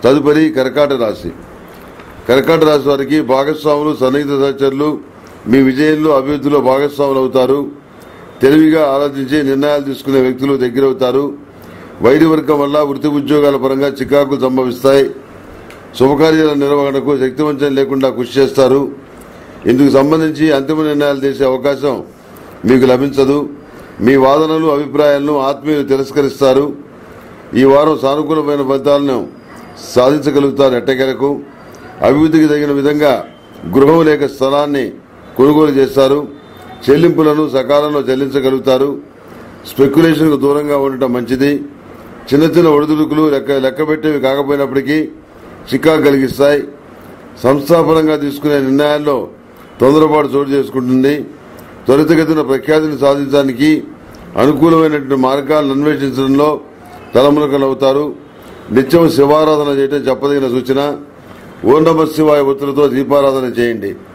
తదుపరి కర్కాట రాశి కర్కాట రాశి వారికి భాగస్వాములు సన్నిహిత సహచరులు మీ విజయంలో అభివృద్ధిలో భాగస్వాములు అవుతారు తెలివిగా ఆలోచించి నిర్ణయాలు తీసుకునే వ్యక్తులు దగ్గరవుతారు వైద్య వర్గం వల్ల వృత్తి ఉద్యోగాల పరంగా చికాకులు సంభవిస్తాయి శుభకార్యాల నిర్వహణకు శక్తివంచన లేకుండా కృషి చేస్తారు ఇందుకు సంబంధించి అంతిమ నిర్ణయాలు చేసే అవకాశం మీకు లభించదు మీ వాదనలు అభిప్రాయాలను ఆత్మీయులు తిరస్కరిస్తారు ఈ వారం సానుకూలమైన ఫలితాలను సాధించగలుగుతారు ఎట్టకేలకు అభివృద్ధికి తగిన విధంగా గృహం లేక స్థలాన్ని కొనుగోలు చేస్తారు చెల్లింపులను సకాలంలో చెల్లించగలుగుతారు స్పెక్యులేషన్కు దూరంగా ఉండటం మంచిది చిన్న చిన్న ఒడిదుడుకులు లెక్క లెక్కబెట్టేవి కాకపోయినప్పటికీ చికాకు కలిగిస్తాయి సంస్థాపనంగా తీసుకునే నిర్ణయాల్లో తొందరపాటు చోటు చేసుకుంటుంది త్వరితగతిన ప్రఖ్యాతిని సాధించడానికి అనుకూలమైనటువంటి మార్గాలను అన్వేషించడంలో తలమునకలవుతారు నిత్యం శివారాధన చేయడం చెప్పదగిన సూచన ఓం నమ శివాయ ఒత్తులతో దీపారాధన చేయండి